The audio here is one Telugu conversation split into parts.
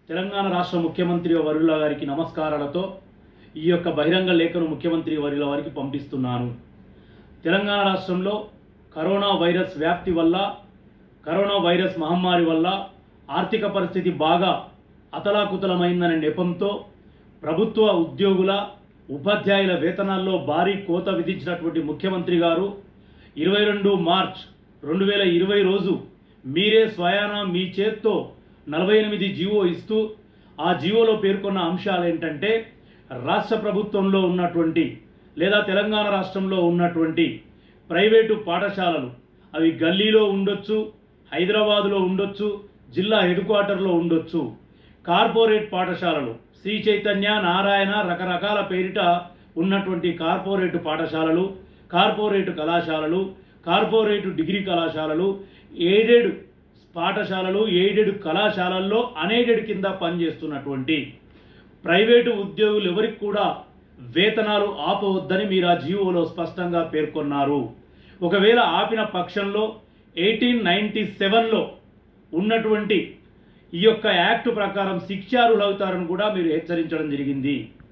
తెలంగాణ రాష్ట్ర ముఖ్యమంత్రి వరుల గారికి నమస్కారాలతో ఈ యొక్క బహిరంగ లేఖను ముఖ్యమంత్రి వరుల వారికి పంపిస్తున్నాను తెలంగాణ రాష్ట్రంలో కరోనా వైరస్ వ్యాప్తి వల్ల కరోనా వైరస్ మహమ్మారి వల్ల ఆర్థిక పరిస్థితి బాగా అతలాకుతలమైందనే నెపంతో ప్రభుత్వ ఉద్యోగుల ఉపాధ్యాయుల వేతనాల్లో భారీ కోత విధించినటువంటి ముఖ్యమంత్రి గారు ఇరవై రెండు మార్చ్ రెండు వేల ఇరవై రోజు మీరే స్వయాన మీ చేత్తో నలభై ఎనిమిది జీవో ఇస్తూ ఆ జీవోలో పేర్కొన్న అంశాలు ఏంటంటే రాష్ట్ర ప్రభుత్వంలో ఉన్నటువంటి లేదా తెలంగాణ రాష్ట్రంలో ఉన్నటువంటి ప్రైవేటు పాఠశాలలు అవి గల్లీలో ఉండొచ్చు హైదరాబాదులో ఉండొచ్చు జిల్లా హెడ్ క్వార్టర్లో ఉండొచ్చు కార్పొరేట్ పాఠశాలలు శ్రీ చైతన్య నారాయణ రకరకాల పేరిట ఉన్నటువంటి కార్పొరేట్ పాఠశాలలు కార్పొరేట్ కళాశాలలు కార్పొరేట్ డిగ్రీ కళాశాలలు ఎయిడెడ్ పాఠశాలలు ఎయిడెడ్ కళాశాలల్లో అన్ఎయిడెడ్ కింద పనిచేస్తున్నటువంటి ప్రైవేటు ఉద్యోగులు ఎవరికి కూడా వేతనాలు ఆపవద్దని మీరు ఆ జీవోలో స్పష్టంగా పేర్కొన్నారు ఒకవేళ ఆపిన పక్షంలో ఎయిటీన్ నైన్టీ సెవెన్లో ఉన్నటువంటి ఈ యొక్క యాక్ట్ ప్రకారం శిక్షార్హులవుతారని కూడా మీరు హెచ్చరించడం జరిగింది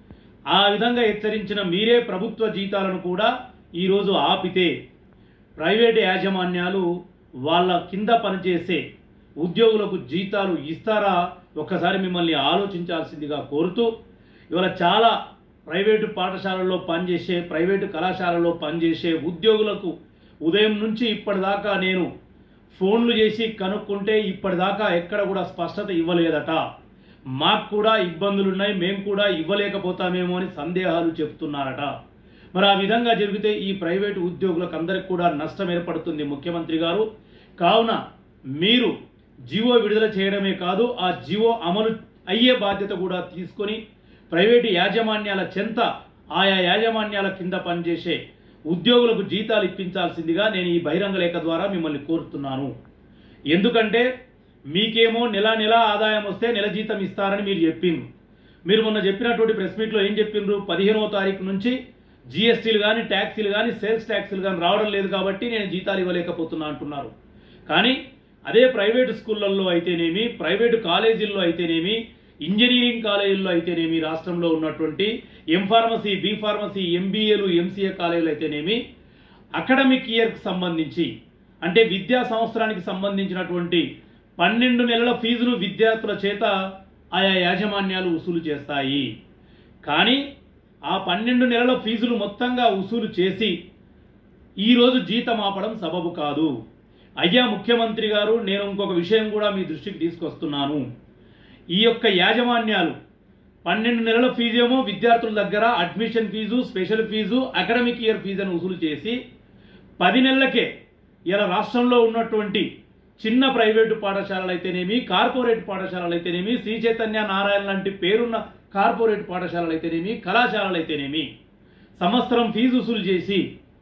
ఆ విధంగా హెచ్చరించిన మీరే ప్రభుత్వ జీతాలను కూడా ఈరోజు ఆపితే ప్రైవేటు యాజమాన్యాలు వాళ్ళ కింద పనిచేసే ఉద్యోగులకు జీతాలు ఇస్తారా ఒక్కసారి మిమ్మల్ని ఆలోచించాల్సిందిగా కోరుతూ ఇవాళ చాలా ప్రైవేటు పాఠశాలల్లో పనిచేసే ప్రైవేటు కళాశాలలో పనిచేసే ఉద్యోగులకు ఉదయం నుంచి ఇప్పటిదాకా నేను ఫోన్లు చేసి కనుక్కుంటే ఇప్పటిదాకా ఎక్కడ కూడా స్పష్టత ఇవ్వలేదట మాకు కూడా ఇబ్బందులు ఉన్నాయి మేము కూడా ఇవ్వలేకపోతామేమో అని సందేహాలు చెప్తున్నారట మరి ఆ విధంగా జరిగితే ఈ ప్రైవేటు ఉద్యోగులకు అందరికి కూడా నష్టం ఏర్పడుతుంది ముఖ్యమంత్రి గారు కావున మీరు జీవో విడుదల చేయడమే కాదు ఆ జీవో అమలు అయ్యే బాధ్యత కూడా తీసుకొని ప్రైవేటు యాజమాన్యాల చెంత ఆయా యాజమాన్యాల కింద పనిచేసే ఉద్యోగులకు జీతాలు ఇప్పించాల్సిందిగా నేను ఈ బహిరంగ లేఖ ద్వారా మిమ్మల్ని కోరుతున్నాను ఎందుకంటే మీకేమో నెల నెల ఆదాయం వస్తే నెల జీతం ఇస్తారని మీరు చెప్పిండ్రు మీరు మొన్న చెప్పినటువంటి ప్రెస్ మీట్లో ఏం చెప్పిండ్రు పదిహేనవ తారీఖు నుంచి జిఎస్టీలు కానీ ట్యాక్సీలు కానీ సేల్స్ ట్యాక్సీలు కానీ రావడం లేదు కాబట్టి నేను జీతాలు ఇవ్వలేకపోతున్నా అంటున్నారు కానీ అదే ప్రైవేటు స్కూళ్ళల్లో అయితేనేమి ప్రైవేటు కాలేజీల్లో అయితేనేమి ఇంజనీరింగ్ కాలేజీల్లో అయితేనేమి రాష్ట్రంలో ఉన్నటువంటి ఎం ఫార్మసీ బి ఫార్మసీ ఎంబీఏలు ఎంసీఏ కాలేజీలు అయితేనేమి అకాడమిక్ ఇయర్కి సంబంధించి అంటే విద్యా సంవత్సరానికి సంబంధించినటువంటి పన్నెండు నెలల ఫీజును విద్యార్థుల చేత ఆయా యాజమాన్యాలు వసూలు చేస్తాయి కానీ ఆ పన్నెండు నెలల ఫీజులు మొత్తంగా వసూలు చేసి ఈరోజు జీతం ఆపడం సబబు కాదు అయ్యా ముఖ్యమంత్రి గారు నేను ఇంకొక విషయం కూడా మీ దృష్టికి తీసుకొస్తున్నాను ఈ యొక్క యాజమాన్యాలు పన్నెండు నెలల ఫీజు ఏమో విద్యార్థుల దగ్గర admission fee special fee academic year fee అని వసూలు చేసి పది నెలలకే ఇలా రాష్ట్రంలో ఉన్నటువంటి చిన్న ప్రైవేటు పాఠశాలలు అయితేనేమి కార్పొరేట్ పాఠశాలలు అయితేనేమి శ్రీ చైతన్య నారాయణ లాంటి పేరున్న కార్పొరేట్ పాఠశాలలు అయితేనేమి కళాశాలలు అయితేనేమి సంవత్సరం ఫీజు వసూలు చేసి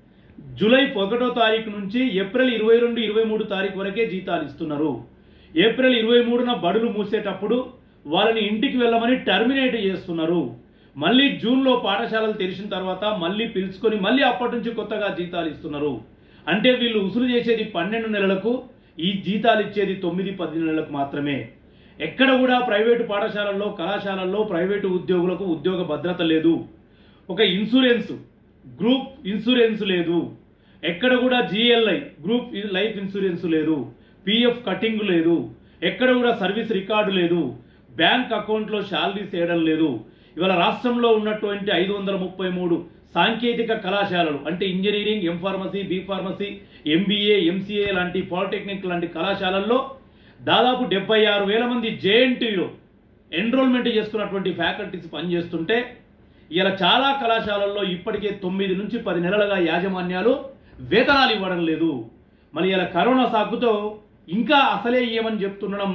జూలై ఒకటో తారీఖు నుంచి ఏప్రిల్ ఇరవై రెండు ఇరవై మూడు తారీఖు వరకే జీతాలు ఇస్తున్నారు ఏప్రిల్ ఇరవై మూడున బడులు మూసేటప్పుడు వాళ్ళని ఇంటికి వెళ్ళమని టర్మినేట్ చేస్తున్నారు మళ్ళీ జూన్లో పాఠశాలలు తెరిచిన తర్వాత మళ్ళీ పిలుచుకొని మళ్ళీ అప్పటి నుంచి కొత్తగా జీతాలు ఇస్తున్నారు అంటే వీళ్ళు ఉసులు చేసేది పన్నెండు నెలలకు ఈ జీతాలు ఇచ్చేది తొమ్మిది పది నెలలకు మాత్రమే ఎక్కడ కూడా ప్రైవేటు పాఠశాలల్లో కళాశాలల్లో ప్రైవేటు ఉద్యోగులకు ఉద్యోగ భద్రత లేదు ఒక ఇన్సూరెన్స్ గ్రూప్ ఇన్సూరెన్స్ లేదు ఎక్కడ కూడా జిఎల్ఐ గ్రూప్ లైఫ్ ఇన్సూరెన్స్ లేదు పిఎఫ్ కటింగ్ లేదు ఎక్కడ కూడా సర్వీస్ రికార్డు లేదు బ్యాంక్ అకౌంట్లో శాలరీస్ వేయడం లేదు ఇవాళ రాష్ట్రంలో ఉన్నటువంటి ఐదు వందల ముప్పై మూడు సాంకేతిక కళాశాలలు అంటే engineering M pharmacy B pharmacy MBA MCA లాంటి పాలిటెక్నిక్ లాంటి కళాశాలల్లో దాదాపు డెబ్బై ఆరు వేల మంది జేఎన్టీలో ఎన్రోల్మెంట్ చేసుకున్నటువంటి ఫ్యాకల్టీస్ పనిచేస్తుంటే ఇలా చాలా కళాశాలల్లో ఇప్పటికే తొమ్మిది నుంచి పది నెలలుగా యాజమాన్యాలు వేతనాలు ఇవ్వడం లేదు మరి ఇలా కరోనా సాకుతో ఇంకా అసలే ఏమని చెప్తుండడం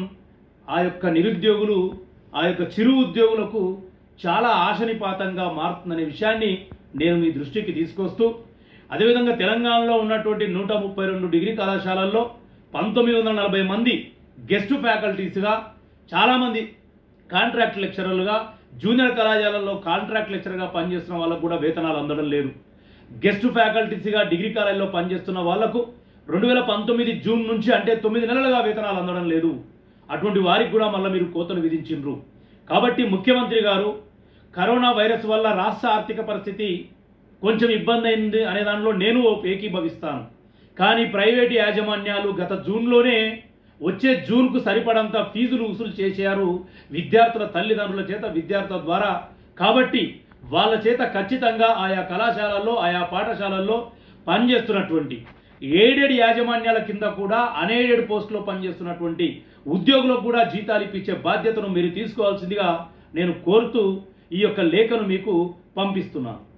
ఆ యొక్క నిరుద్యోగులు ఆ యొక్క చిరు ఉద్యోగులకు చాలా ఆశనిపాతంగా మారుతుందనే విషయాన్ని నేను మీ దృష్టికి తీసుకొస్తూ అదేవిధంగా తెలంగాణలో ఉన్నటువంటి నూట ముప్పై రెండు డిగ్రీ కళాశాలల్లో పంతొమ్మిది వందల నలభై మంది గెస్ట్ ఫ్యాకల్టీస్గా చాలామంది కాంట్రాక్ట్ లెక్చరర్లుగా జూనియర్ కళాశాలల్లో కాంట్రాక్ట్ లెక్చరర్గా పనిచేస్తున్న వాళ్ళకు కూడా వేతనాలు అందడం లేదు గెస్ట్ ఫ్యాకల్టీస్గా డిగ్రీ కాలేజీలో పనిచేస్తున్న వాళ్లకు రెండు వేల పంతొమ్మిది జూన్ నుంచి అంటే తొమ్మిది నెలలుగా వేతనాలు అందడం లేదు అటువంటి వారికి కూడా మళ్ళీ మీరు కోతలు విధించిండ్రు కాబట్టి ముఖ్యమంత్రి గారు కరోనా వైరస్ వల్ల రాష్ట్ర ఆర్థిక పరిస్థితి కొంచెం ఇబ్బంది అయింది అనే దానిలో నేను ఏకీభవిస్తాను కానీ ప్రైవేటు యాజమాన్యాలు గత జూన్లోనే వచ్చే జూన్కు సరిపడంత ఫీజులు వసూలు చేశారు విద్యార్థుల తల్లిదండ్రుల చేత విద్యార్థుల ద్వారా కాబట్టి వాళ్ళ చేత ఖచ్చితంగా ఆయా కళాశాలల్లో ఆయా పాఠశాలల్లో పనిచేస్తున్నటువంటి ఎయిడెడ్ యాజమాన్యాల కింద కూడా అన్ఎయిడెడ్ పోస్టులో పనిచేస్తున్నటువంటి ఉద్యోగులకు కూడా జీతాలు ఇప్పించే బాధ్యతను మీరు తీసుకోవాల్సిందిగా నేను కోరుతూ ఈ యొక్క లేఖను మీకు పంపిస్తున్నాను